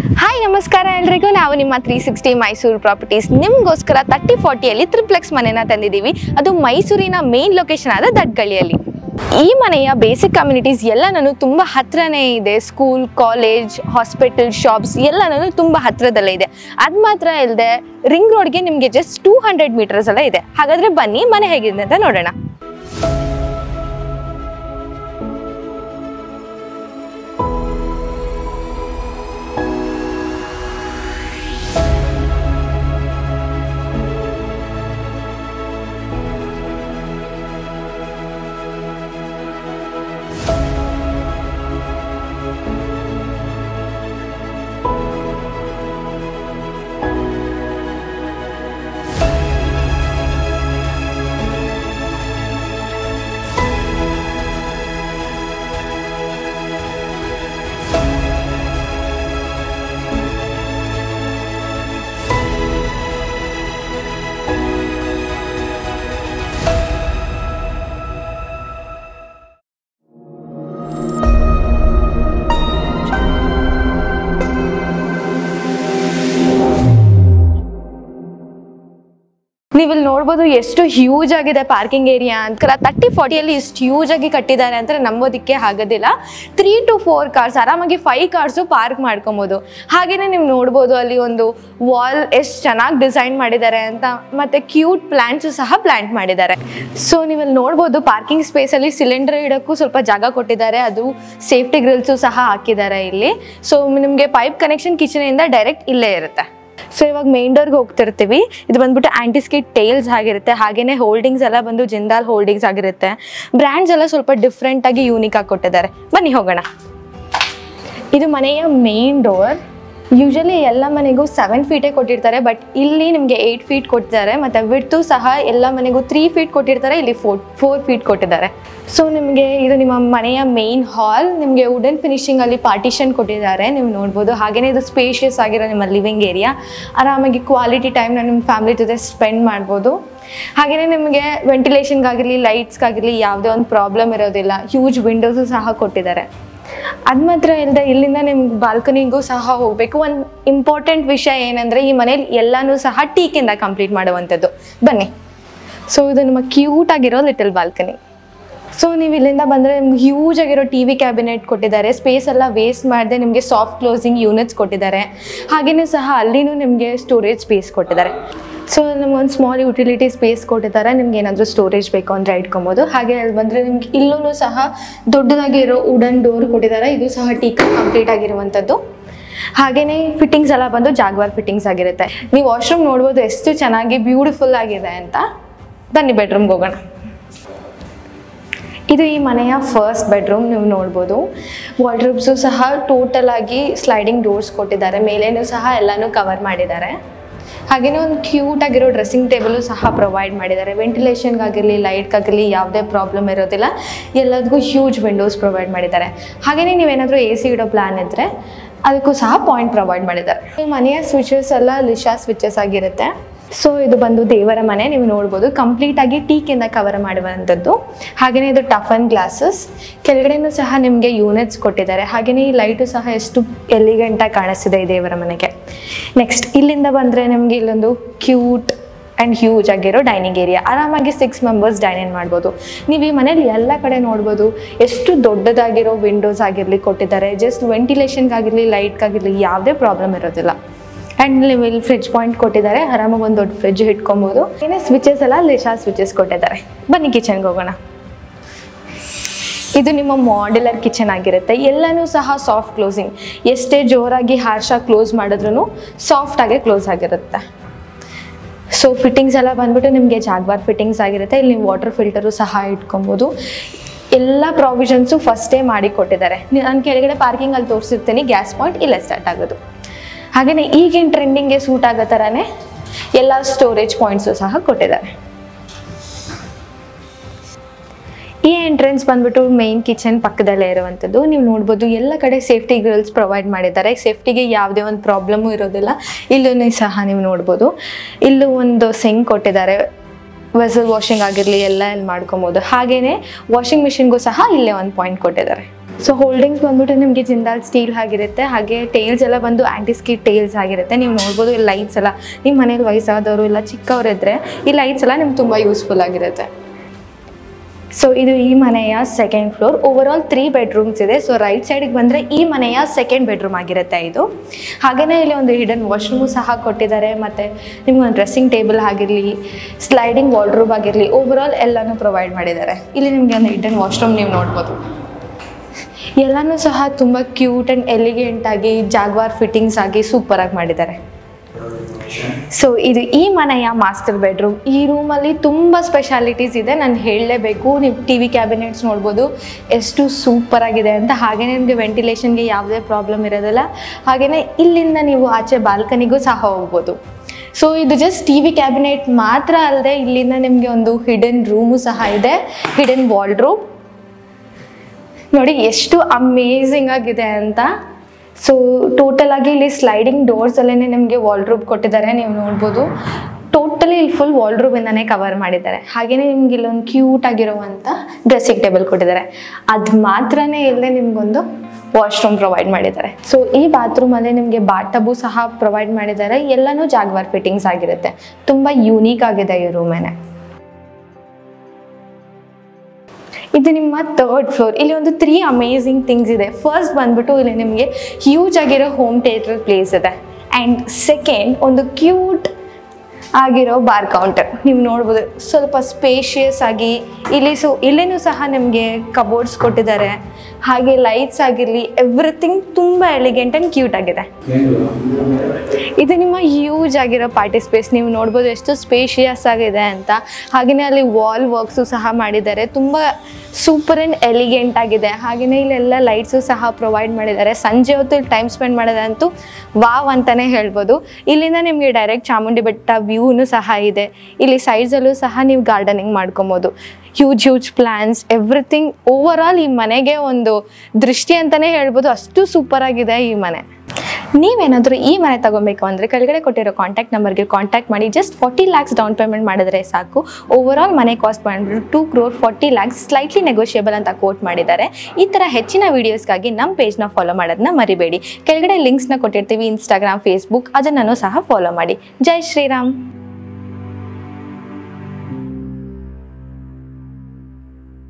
hi ನಮಸ್ಕಾರ ಎಲ್ರಿಗೂ ನಾವು ನಿಮ್ಮ ತ್ರೀ ಸಿಕ್ಸ್ಟಿ ಮೈಸೂರು ಪ್ರಾಪರ್ಟೀಸ್ ನಿಮಗೋಸ್ಕರ ತರ್ಟಿ ಫಾರ್ಟಿಯಲ್ಲಿ ತ್ರಿಪ್ಲೆಕ್ಸ್ ಮನೆನ ತಂದಿದ್ದೀವಿ ಅದು ಮೈಸೂರಿನ ಮೇನ್ ಲೊಕೇಶನ್ ಆದ ದಟ್ಗಳಿಯಲ್ಲಿ ಈ ಮನೆಯ ಬೇಸಿಕ್ ಕಮ್ಯುನಿಟೀಸ್ ಎಲ್ಲನೂ ತುಂಬ ಹತ್ರನೇ ಇದೆ ಸ್ಕೂಲ್ ಕಾಲೇಜ್ ಹಾಸ್ಪಿಟಲ್ ಶಾಪ್ಸ್ ಎಲ್ಲನೂ ತುಂಬ ಹತ್ರದಲ್ಲೇ ಇದೆ ಅದು ಮಾತ್ರ ಇಲ್ಲದೆ ರಿಂಗ್ ರೋಡ್ಗೆ ನಿಮಗೆ ಜಸ್ಟ್ ಟೂ ಹಂಡ್ರೆಡ್ ಮೀಟರ್ಸ್ ಎಲ್ಲ ಇದೆ ಹಾಗಾದರೆ ಬನ್ನಿ ಮನೆ ಹೇಗಿದೆ ಅಂತ ನೋಡೋಣ ನೀವು ಇಲ್ಲಿ ನೋಡ್ಬೋದು ಎಷ್ಟು ಹ್ಯೂಜ್ ಆಗಿದೆ ಪಾರ್ಕಿಂಗ್ ಏರಿಯಾ ಅಂತ ತರ್ಟಿ ಫಾರ್ಟಿಯಲ್ಲಿ ಇಷ್ಟು ಹ್ಯೂಜ್ ಆಗಿ ಕಟ್ಟಿದ್ದಾರೆ ಅಂತ ನಂಬೋದಕ್ಕೆ ಆಗೋದಿಲ್ಲ ತ್ರೀ ಟು ಫೋರ್ ಕಾರ್ಸ್ ಆರಾಮಾಗಿ ಫೈವ್ ಕಾರ್ಸು ಪಾರ್ಕ್ ಮಾಡ್ಕೊಬೋದು ಹಾಗೆಯೇ ನೀವು ನೋಡ್ಬೋದು ಅಲ್ಲಿ ಒಂದು ವಾಲ್ ಎಷ್ಟು ಚೆನ್ನಾಗಿ ಡಿಸೈನ್ ಮಾಡಿದ್ದಾರೆ ಅಂತ ಮತ್ತೆ ಕ್ಯೂಟ್ ಪ್ಲಾಂಟ್ಸು ಸಹ ಪ್ಲಾಂಟ್ ಮಾಡಿದ್ದಾರೆ ಸೊ ನೀವು ಇಲ್ಲಿ ನೋಡ್ಬೋದು ಪಾರ್ಕಿಂಗ್ ಸ್ಪೇಸಲ್ಲಿ ಸಿಲಿಂಡರ್ ಇಡೋಕ್ಕೂ ಸ್ವಲ್ಪ ಜಾಗ ಕೊಟ್ಟಿದ್ದಾರೆ ಅದು ಸೇಫ್ಟಿ ಗ್ರಿಲ್ಸು ಸಹ ಹಾಕಿದ್ದಾರೆ ಇಲ್ಲಿ ಸೊ ನಿಮಗೆ ಪೈಪ್ ಕನೆಕ್ಷನ್ ಕಿಚನಿಂದ ಡೈರೆಕ್ಟ್ ಇಲ್ಲೇ ಇರುತ್ತೆ ಸೊ ಇವಾಗ ಮೇನ್ ಡೋರ್ಗೆ ಹೋಗ್ತಿರ್ತೀವಿ ಇದು ಬಂದ್ಬಿಟ್ಟು ಆಂಟಿಸ್ಕಿಟ್ ಟೇಲ್ಸ್ ಆಗಿರುತ್ತೆ ಹಾಗೇನೆ ಹೋಲ್ಡಿಂಗ್ಸ್ ಎಲ್ಲ ಬಂದು ಜಿಂದಾಲ್ ಹೋಲ್ಡಿಂಗ್ಸ್ ಆಗಿರುತ್ತೆ ಬ್ರ್ಯಾಂಡ್ಸ್ ಎಲ್ಲ ಸ್ವಲ್ಪ ಡಿಫ್ರೆಂಟ್ ಆಗಿ ಯೂನಿಕ್ ಆಗಿ ಕೊಟ್ಟಿದ್ದಾರೆ ಬನ್ನಿ ಹೋಗೋಣ ಇದು ಮನೆಯ ಮೇನ್ ಡೋರ್ ಯೂಶಲಿ ಎಲ್ಲ ಮನೆಗೂ ಸೆವೆನ್ ಫೀಟೇ ಕೊಟ್ಟಿರ್ತಾರೆ ಬಟ್ ಇಲ್ಲಿ ನಿಮಗೆ ಏಯ್ಟ್ ಫೀಟ್ ಕೊಟ್ಟಿದ್ದಾರೆ ಮತ್ತು ವಿಡ್ತು ಸಹ ಎಲ್ಲ ಮನೆಗೂ ತ್ರೀ ಫೀಟ್ ಕೊಟ್ಟಿರ್ತಾರೆ ಇಲ್ಲಿ ಫೋರ್ ಫೋರ್ ಫೀಟ್ ಕೊಟ್ಟಿದ್ದಾರೆ ಸೊ ನಿಮಗೆ ಇದು ನಿಮ್ಮ ಮನೆಯ ಮೇನ್ ಹಾಲ್ ನಿಮಗೆ ವುಡನ್ ಫಿನಿಶಿಂಗಲ್ಲಿ ಪಾರ್ಟಿಷನ್ ಕೊಟ್ಟಿದ್ದಾರೆ ನೀವು ನೋಡ್ಬೋದು ಹಾಗೆಯೇ ಇದು ಸ್ಪೇಷಿಯಸ್ ಆಗಿರೋ ನಿಮ್ಮ ಲಿವಿಂಗ್ ಏರಿಯಾ ಆರಾಮಾಗಿ ಕ್ವಾಲಿಟಿ ಟೈಮ್ನ ನಿಮ್ಮ ಫ್ಯಾಮಿಲಿ ಜೊತೆ ಸ್ಪೆಂಡ್ ಮಾಡ್ಬೋದು ಹಾಗೆಯೇ ನಿಮಗೆ ವೆಂಟಿಲೇಷನ್ಗಾಗಿರಲಿ ಲೈಟ್ಸ್ಗಾಗಿರಲಿ ಯಾವುದೇ ಒಂದು ಪ್ರಾಬ್ಲಮ್ ಇರೋದಿಲ್ಲ ಹ್ಯೂಜ್ ವಿಂಡೋಸು ಸಹ ಕೊಟ್ಟಿದ್ದಾರೆ ಅದು ಮಾತ್ರ ಇಲ್ಲದೆ ಇಲ್ಲಿಂದ ನಿಮ್ಗೆ ಬಾಲ್ಕನಿಗೂ ಸಹ ಹೋಗಬೇಕು ಒಂದು ಇಂಪಾರ್ಟೆಂಟ್ ವಿಷಯ ಏನಂದರೆ ಈ ಮನೇಲಿ ಎಲ್ಲನೂ ಸಹ ಟೀಕಿಂದ ಕಂಪ್ಲೀಟ್ ಮಾಡುವಂಥದ್ದು ಬನ್ನಿ ಸೊ ಇದು ನಿಮ್ಮ ಕ್ಯೂಟ್ ಆಗಿರೋ ಲಿಟಲ್ ಬಾಲ್ಕನಿ ಸೊ ನೀವು ಇಲ್ಲಿಂದ ಬಂದರೆ ನಿಮ್ಗೆ ಹ್ಯೂಜ್ ಆಗಿರೋ ಟಿ ವಿ ಕ್ಯಾಬಿನೆಟ್ ಕೊಟ್ಟಿದ್ದಾರೆ ಸ್ಪೇಸ್ ಎಲ್ಲ ವೇಸ್ಟ್ ಮಾಡದೆ ನಿಮಗೆ ಸಾಫ್ಟ್ ಕ್ಲೋಸಿಂಗ್ ಯೂನಿಟ್ಸ್ ಕೊಟ್ಟಿದ್ದಾರೆ ಹಾಗೆಯೇ ಸಹ ಅಲ್ಲಿನೂ ನಿಮಗೆ ಸ್ಟೋರೇಜ್ ಸ್ಪೇಸ್ ಕೊಟ್ಟಿದ್ದಾರೆ ಸೊ ನಮ್ಗೊಂದು ಸ್ಮಾಲ್ ಯುಟಿಲಿಟಿ ಸ್ಪೇಸ್ ಕೊಟ್ಟಿದ್ದಾರೆ ನಿಮ್ಗೆ ಏನಾದರೂ ಸ್ಟೋರೇಜ್ ಬೇಕು ಅಂದರೆ ಇಟ್ಕೊಬೋದು ಹಾಗೆ ಅಲ್ಲಿ ಬಂದರೆ ನಿಮ್ಗೆ ಇಲ್ಲೂ ಸಹ ದೊಡ್ಡದಾಗಿರೋ ವುಡನ್ ಡೋರ್ ಕೊಟ್ಟಿದ್ದಾರೆ ಇದು ಸಹ ಟೀಕ ಕಂಪ್ಲೀಟ್ ಆಗಿರುವಂಥದ್ದು ಹಾಗೆಯೇ ಫಿಟ್ಟಿಂಗ್ಸ್ ಎಲ್ಲ ಬಂದು ಜಾಗ್ವಾರ್ ಫಿಟ್ಟಿಂಗ್ಸ್ ಆಗಿರುತ್ತೆ ನೀವು ವಾಶ್ರೂಮ್ ನೋಡ್ಬೋದು ಎಷ್ಟು ಚೆನ್ನಾಗಿ ಬ್ಯೂಟಿಫುಲ್ ಆಗಿದೆ ಅಂತ ಬನ್ನಿ ಬೆಡ್ರೂಮ್ಗೆ ಹೋಗೋಣ ಇದು ಈ ಮನೆಯ ಫಸ್ಟ್ ಬೆಡ್ರೂಮ್ ನೀವು ನೋಡ್ಬೋದು ವಾರ್ಡ್ರೂಬ್ಸು ಸಹ ಟೋಟಲ್ ಆಗಿ ಸ್ಲೈಡಿಂಗ್ ಡೋರ್ಸ್ ಕೊಟ್ಟಿದ್ದಾರೆ ಮೇಲೇನೂ ಸಹ ಎಲ್ಲನೂ ಕವರ್ ಮಾಡಿದ್ದಾರೆ ಹಾಗೆಯೇ ಒಂದು ಕ್ಯೂಟ್ ಆಗಿರೋ ಡ್ರೆಸ್ಸಿಂಗ್ ಟೇಬಲು ಸಹ ಪ್ರೊವೈಡ್ ಮಾಡಿದ್ದಾರೆ ವೆಂಟಿಲೇಷನ್ಗಾಗಿರಲಿ ಲೈಟ್ಗಾಗಿರಲಿ ಯಾವುದೇ ಪ್ರಾಬ್ಲಮ್ ಇರೋದಿಲ್ಲ ಎಲ್ಲದಕ್ಕೂ ಹ್ಯೂಜ್ ವಿಂಡೋಸ್ ಪ್ರೊವೈಡ್ ಮಾಡಿದ್ದಾರೆ ಹಾಗೆಯೇ ನೀವೇನಾದರೂ ಎ ಸಿ ಇಡೋ ಪ್ಲ್ಯಾನ್ ಇದ್ದರೆ ಅದಕ್ಕೂ ಸಹ ಪಾಯಿಂಟ್ ಪ್ರೊವೈಡ್ ಮಾಡಿದ್ದಾರೆ ಈ ಮನೆಯ ಸ್ವಿಚಸ್ ಎಲ್ಲ ಲಿಶಾ ಸ್ವಿಚಸ್ ಆಗಿರುತ್ತೆ ಸೊ ಇದು ಬಂದು ದೇವರ ಮನೆ ನೀವು ನೋಡ್ಬೋದು ಕಂಪ್ಲೀಟ್ ಆಗಿ ಟೀಕಿಂದ ಕವರ್ ಮಾಡುವಂಥದ್ದು ಹಾಗೆಯೇ ಇದು ಟಫನ್ ಗ್ಲಾಸಸ್ ಕೆಳಗಡೆನೂ ಸಹ ನಿಮಗೆ ಯೂನಿಟ್ಸ್ ಕೊಟ್ಟಿದ್ದಾರೆ ಹಾಗೆಯೇ ಈ ಲೈಟು ಸಹ ಎಷ್ಟು ಎಲಿಗೆಂಟಾಗಿ ಕಾಣಿಸ್ತಿದೆ ಈ ದೇವರ ಮನೆಗೆ ನೆಕ್ಸ್ಟ್ ಇಲ್ಲಿಂದ ಬಂದರೆ ನಿಮಗೆ ಇಲ್ಲೊಂದು ಕ್ಯೂಟ್ ಆ್ಯಂಡ್ ಹ್ಯೂಜ್ ಆಗಿರೋ ಡೈನಿಂಗ್ ಏರಿಯಾ ಆರಾಮಾಗಿ ಸಿಕ್ಸ್ ಮೆಂಬರ್ಸ್ ಡೈನಿಂಗ್ ಮಾಡ್ಬೋದು ನೀವು ಈ ಮನೇಲಿ ಎಲ್ಲ ಕಡೆ ನೋಡ್ಬೋದು ಎಷ್ಟು ದೊಡ್ಡದಾಗಿರೋ ವಿಂಡೋಸ್ ಆಗಿರಲಿ ಕೊಟ್ಟಿದ್ದಾರೆ ಜಸ್ಟ್ ವೆಂಟಿಲೇಷನ್ಗಾಗಿರಲಿ ಲೈಟ್ಗಾಗಿರಲಿ ಯಾವುದೇ ಪ್ರಾಬ್ಲಮ್ ಇರೋದಿಲ್ಲ ಆ್ಯಂಡ್ ನೀವು ಇಲ್ಲಿ ಫ್ರಿಜ್ ಪಾಯಿಂಟ್ ಕೊಟ್ಟಿದ್ದಾರೆ ಆರಾಮಾಗಿ ಒಂದು ದೊಡ್ಡ ಫ್ರಿಜ್ ಇಟ್ಕೊಬೋದು ಏನೇ ಸ್ವಿಚಸ್ ಎಲ್ಲ ಲಿಶಾ ಸ್ವಿಚಸ್ ಕೊಟ್ಟಿದ್ದಾರೆ ಬನ್ನಿ ಕಿಚನ್ಗೆ ಹೋಗೋಣ ಇದು ನಿಮ್ಮ ಮಾಡ್ಯುಲರ್ ಕಿಚನ್ ಆಗಿರುತ್ತೆ ಎಲ್ಲನೂ ಸಹ ಸಾಫ್ಟ್ ಕ್ಲೋಸಿಂಗ್ ಎಷ್ಟೇ ಜೋರಾಗಿ ಹಾರ್ಶಾಗಿ ಕ್ಲೋಸ್ ಮಾಡಿದ್ರೂ ಸಾಫ್ಟಾಗೆ ಕ್ಲೋಸ್ ಆಗಿರುತ್ತೆ ಸೊ ಫಿಟ್ಟಿಂಗ್ಸ್ ಎಲ್ಲ ಬಂದ್ಬಿಟ್ಟು ನಿಮಗೆ ಜಾಗ್ವಾರ್ ಫಿಟ್ಟಿಂಗ್ಸ್ ಆಗಿರುತ್ತೆ ಇಲ್ಲಿ ನೀವು ವಾಟರ್ ಫಿಲ್ಟರು ಸಹ ಇಟ್ಕೊಬೋದು ಎಲ್ಲ ಪ್ರಾವಿಷನ್ಸು ಫಸ್ಟೇ ಮಾಡಿ ಕೊಟ್ಟಿದ್ದಾರೆ ನಾನು ಕೆಳಗಡೆ ಪಾರ್ಕಿಂಗಲ್ಲಿ ತೋರಿಸಿರ್ತೀನಿ ಗ್ಯಾಸ್ ಪಾಯಿಂಟ್ ಇಲ್ಲೇ ಸ್ಟಾರ್ಟ್ ಆಗೋದು ಹಾಗೆಯೇ ಈಗಿನ ಟ್ರೆಂಡಿಂಗ್ಗೆ ಸೂಟ್ ಆಗೋ ಥರನೇ ಎಲ್ಲ ಸ್ಟೋರೇಜ್ ಪಾಯಿಂಟ್ಸು ಸಹ ಕೊಟ್ಟಿದ್ದಾರೆ ಈ ಎಂಟ್ರೆನ್ಸ್ ಬಂದ್ಬಿಟ್ಟು ಮೇನ್ ಕಿಚನ್ ಪಕ್ಕದಲ್ಲೇ ಇರುವಂಥದ್ದು ನೀವು ನೋಡ್ಬೋದು ಎಲ್ಲ ಕಡೆ ಸೇಫ್ಟಿ ಗ್ರಿಲ್ಸ್ ಪ್ರೊವೈಡ್ ಮಾಡಿದ್ದಾರೆ ಸೇಫ್ಟಿಗೆ ಯಾವುದೇ ಒಂದು ಪ್ರಾಬ್ಲಮ್ಮು ಇರೋದಿಲ್ಲ ಇಲ್ಲೂ ಸಹ ನೀವು ನೋಡ್ಬೋದು ಇಲ್ಲೂ ಒಂದು ಸಿಂಕ್ ಕೊಟ್ಟಿದ್ದಾರೆ ವೆಸಲ್ ವಾಷಿಂಗ್ ಆಗಿರಲಿ ಎಲ್ಲ ಇಲ್ಲಿ ಮಾಡ್ಕೊಬೋದು ಹಾಗೆಯೇ ವಾಷಿಂಗ್ ಮಿಷಿನ್ಗೂ ಸಹ ಇಲ್ಲೇ ಒಂದು ಪಾಯಿಂಟ್ ಕೊಟ್ಟಿದ್ದಾರೆ ಸೊ ಹೋಲ್ಡಿಂಗ್ಸ್ ಬಂದ್ಬಿಟ್ಟು ನಿಮಗೆ ಜಿಂದಾಲ್ ಸ್ಟೀಲ್ ಆಗಿರುತ್ತೆ ಹಾಗೆ ಟೈಲ್ಸ್ ಎಲ್ಲ ಬಂದು ಆ್ಯಂಟಿ ಸ್ಕಿಡ್ ಟೈಲ್ಸ್ ಆಗಿರುತ್ತೆ ನೀವು ನೋಡ್ಬೋದು ಈ ಲೈಟ್ಸ್ ಎಲ್ಲ ನಿಮ್ಮ ಮನೇಲಿ ವಯಸ್ಸಾದವರು ಇಲ್ಲ ಚಿಕ್ಕವರಿದ್ದರೆ ಈ ಲೈಟ್ಸ್ ಎಲ್ಲ ನಿಮ್ಗೆ ತುಂಬ ಯೂಸ್ಫುಲ್ ಆಗಿರುತ್ತೆ ಸೊ ಇದು ಈ ಮನೆಯ second floor over all three bedrooms ಇದೆ ಸೊ ರೈಟ್ ಸೈಡಿಗೆ ಬಂದರೆ ಈ ಮನೆಯ ಸೆಕೆಂಡ್ ಬೆಡ್ರೂಮ್ ಆಗಿರುತ್ತೆ ಇದು ಹಾಗೆಯೇ ಇಲ್ಲಿ ಒಂದು ಹಿಡನ್ ವಾಶ್ರೂಮು ಸಹ ಕೊಟ್ಟಿದ್ದಾರೆ ಮತ್ತು ನಿಮ್ಗೆ ಒಂದು ಡ್ರೆಸ್ಸಿಂಗ್ ಟೇಬಲ್ ಆಗಿರಲಿ ಸ್ಲೈಡಿಂಗ್ ವಾರ್ಡ್ರೂಬ್ ಆಗಿರಲಿ ಓವರ್ ಆಲ್ ಎಲ್ಲನೂ ಪ್ರೊವೈಡ್ ಮಾಡಿದ್ದಾರೆ ಇಲ್ಲಿ ನಿಮಗೆ ಒಂದು ಹಿಡನ್ ವಾಶ್ರೂಮ್ ನೀವು ನೋಡ್ಬೋದು ಎಲ್ಲನೂ ಸಹ ತುಂಬ ಕ್ಯೂಟ್ ಆ್ಯಂಡ್ ಎಲಿಗೆಂಟ್ ಆಗಿ ಜಾಗ್ವಾರ್ ಫಿಟ್ಟಿಂಗ್ಸ್ ಆಗಿ ಸೂಪರಾಗಿ ಮಾಡಿದ್ದಾರೆ ಸೊ ಇದು ಈ ಮನೆಯ ಮಾಸ್ಟರ್ ಬೆಡ್ರೂಮ್ ಈ ರೂಮಲ್ಲಿ ತುಂಬ ಸ್ಪೆಷಾಲಿಟೀಸ್ ಇದೆ ನಾನು ಹೇಳಲೇಬೇಕು ನೀವು ಟಿ ವಿ ಕ್ಯಾಬಿನೆಟ್ಸ್ ನೋಡ್ಬೋದು ಎಷ್ಟು ಸೂಪರ್ ಆಗಿದೆ ಅಂತ ಹಾಗೆಯೇ ನಿಮಗೆ ವೆಂಟಿಲೇಷನ್ಗೆ ಯಾವುದೇ ಪ್ರಾಬ್ಲಮ್ ಇರೋದಿಲ್ಲ ಹಾಗೆಯೇ ಇಲ್ಲಿಂದ ನೀವು ಆಚೆ ಬಾಲ್ಕನಿಗೂ ಸಹ ಹೋಗ್ಬೋದು ಸೊ ಇದು ಜಸ್ಟ್ ಟಿ ವಿ ಕ್ಯಾಬಿನೆಟ್ ಮಾತ್ರ ಅಲ್ಲದೆ ಇಲ್ಲಿಂದ ನಿಮಗೆ ಒಂದು ಹಿಡನ್ ರೂಮು ಸಹ ಇದೆ ಹಿಡನ್ ವಾಲ್ಡ್ರೂಮ್ ನೋಡಿ ಎಷ್ಟು ಅಮೇಝಿಂಗ್ ಆಗಿದೆ ಅಂತ ಸೊ ಟೋಟಲ್ ಆಗಿ ಇಲ್ಲಿ ಸ್ಲೈಡಿಂಗ್ ಡೋರ್ಸ್ ಅಲ್ಲೇ ನಿಮಗೆ ವಾಲ್ಡ್ರೂಬ್ ಕೊಟ್ಟಿದ್ದಾರೆ ನೀವು ನೋಡ್ಬೋದು ಟೋಟಲಿ ಇಲ್ಲಿ ಫುಲ್ ವಾಲ್ಡ್ರೂಬಿಂದನೇ ಕವರ್ ಮಾಡಿದ್ದಾರೆ ಹಾಗೆಯೇ ನಿಮ್ಗೆ ಇಲ್ಲೊಂದು ಕ್ಯೂಟ್ ಆಗಿರುವಂಥ ಡ್ರೆಸ್ಸಿಂಗ್ ಟೇಬಲ್ ಕೊಟ್ಟಿದ್ದಾರೆ ಅದು ಮಾತ್ರನೇ ಇಲ್ಲದೆ ನಿಮ್ಗೊಂದು ವಾಶ್ರೂಮ್ ಪ್ರೊವೈಡ್ ಮಾಡಿದ್ದಾರೆ ಸೊ ಈ ಬಾತ್ರೂಮಲ್ಲಿ ನಿಮಗೆ ಬಾಟಬು ಸಹ ಪ್ರೊವೈಡ್ ಮಾಡಿದ್ದಾರೆ ಎಲ್ಲನೂ ಜಾಗ್ವಾರ್ ಫಿಟ್ಟಿಂಗ್ಸ್ ಆಗಿರುತ್ತೆ ತುಂಬ ಯೂನೀಕ್ ಆಗಿದೆ ಈ ರೂಮೇನೆ ಇದು ನಿಮ್ಮ ಥರ್ಡ್ ಫ್ಲೋರ್ ಇಲ್ಲಿ ಒಂದು ತ್ರೀ ಅಮೇಝಿಂಗ್ ಥಿಂಗ್ಸ್ ಇದೆ ಫಸ್ಟ್ ಬಂದ್ಬಿಟ್ಟು ಇಲ್ಲಿ ನಿಮಗೆ ಹ್ಯೂಜ್ ಆಗಿರೋ ಹೋಮ್ ಥಿಯೇಟರ್ ಪ್ಲೇಸ್ ಇದೆ ಆ್ಯಂಡ್ ಸೆಕೆಂಡ್ ಒಂದು ಕ್ಯೂಟ್ ಆಗಿರೋ ಬಾರ್ ಕೌಂಟರ್ ನೀವು ನೋಡ್ಬೋದು ಸ್ವಲ್ಪ ಸ್ಪೇಷಿಯಸ್ ಆಗಿ ಇಲ್ಲಿ ಸೊ ಇಲ್ಲಿನೂ ಸಹ ನಿಮಗೆ ಕಬೋರ್ಡ್ಸ್ ಕೊಟ್ಟಿದ್ದಾರೆ ಹಾಗೆ ಲೈಟ್ಸ್ ಆಗಿರಲಿ ಎವ್ರಿಥಿಂಗ್ ತುಂಬ ಎಲಿಗೆಂಟ್ ಆ್ಯಂಡ್ ಕ್ಯೂಟ್ ಆಗಿದೆ ಇದು ನಿಮ್ಮ ಹ್ಯೂಜ್ ಆಗಿರೋ ಪಾರ್ಟಿ ಸ್ಪೇಸ್ ನೀವು ನೋಡ್ಬೋದು ಎಷ್ಟು ಸ್ಪೇಷಿಯಸ್ ಆಗಿದೆ ಅಂತ ಹಾಗೆಯೇ ಅಲ್ಲಿ ವಾಲ್ ವರ್ಕ್ಸು ಸಹ ಮಾಡಿದ್ದಾರೆ ತುಂಬ ಸೂಪರ್ ಆ್ಯಂಡ್ ಎಲಿಗೆಂಟ್ ಆಗಿದೆ ಹಾಗೆಯೇ ಇಲ್ಲೆಲ್ಲ ಲೈಟ್ಸು ಸಹ ಪ್ರೊವೈಡ್ ಮಾಡಿದ್ದಾರೆ ಸಂಜೆ ಹೊತ್ತು ಇಲ್ಲಿ ಟೈಮ್ ಸ್ಪೆಂಡ್ ಮಾಡೋದಂತೂ ವಾವ್ ಅಂತಲೇ ಹೇಳ್ಬೋದು ಇಲ್ಲಿಂದ ನಿಮಗೆ ಡೈರೆಕ್ಟ್ ಚಾಮುಂಡಿ ಬೆಟ್ಟ ವ್ಯೂನು ಸಹ ಇದೆ ಇಲ್ಲಿ ಸೈಡ್ಸಲ್ಲೂ ಸಹ ನೀವು ಗಾರ್ಡನಿಂಗ್ ಮಾಡ್ಕೊಬೋದು huge huge plans everything over all ಈ ಮನೆಗೆ ಒಂದು ದೃಷ್ಟಿ ಅಂತಲೇ ಹೇಳ್ಬೋದು ಅಷ್ಟು ಸೂಪರ್ ಆಗಿದೆ ಈ ಮನೆ ನೀವೇನಾದರೂ ಈ ಮನೆ ತಗೊಬೇಕು ಅಂದರೆ ಕೆಳಗಡೆ ಕೊಟ್ಟಿರೋ ಕಾಂಟ್ಯಾಕ್ಟ್ ನಂಬರ್ಗೆ ಕಾಂಟ್ಯಾಕ್ಟ್ ಮಾಡಿ just forty lakhs down payment ಮಾಡಿದ್ರೆ ಸಾಕು ಓವರ್ ಆಲ್ ಮನೆ ಕಾಸ್ಟ್ ಬಂದ್ಬಿಟ್ಟು two crore forty lakhs slightly negotiable ಅಂತ ಕೋಟ್ ಮಾಡಿದ್ದಾರೆ ಈ ಥರ ಹೆಚ್ಚಿನ ವೀಡಿಯೋಸ್ಗಾಗಿ ನಮ್ಮ ಪೇಜ್ನ ಫಾಲೋ ಮಾಡೋದನ್ನ ಮರಿಬೇಡಿ ಕೆಳಗಡೆ ಲಿಂಕ್ಸ್ನ ಕೊಟ್ಟಿರ್ತೀವಿ ಇನ್ಸ್ಟಾಗ್ರಾಮ್ ಫೇಸ್ಬುಕ್ ಅದನ್ನು ಸಹ ಫಾಲೋ ಮಾಡಿ ಜೈ ಶ್ರೀರಾಮ್